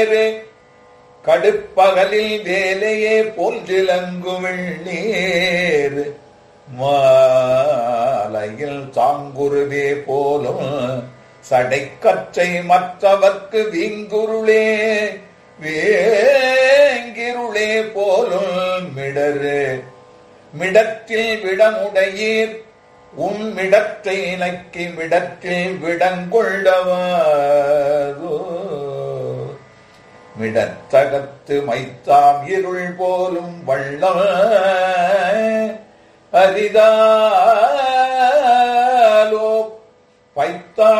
கடுப்பகலில் வேலையே போன்றிலங்குமிழ் நீர் மாலையில் தாங்குருவே போலும் சடைக்கற்றை மற்றவர்க்கு வீங்குருளே வேங்கிருளே போலும் மிடரு மிடத்தில் விடமுடையீர் உன் மிடத்தை நக்கி மிடத்தில் விடங்கொள்ளவாரோ மிடத்தகத்து மைத்தாம் இருள் போலும் வள்ளம் அரிதா